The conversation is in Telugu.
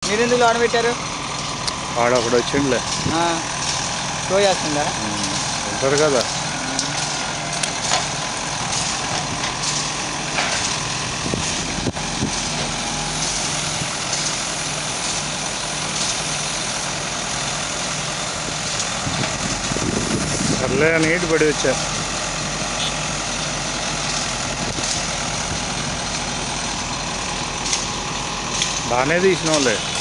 మీరు ఎందుకు లోన పెట్టారు వాడొకడు వచ్చిండులే ఆ, షో చేస్తుందా ఉంటారు కదా సర్లే నీటి పడి వచ్చా బాగానే తీసినావులే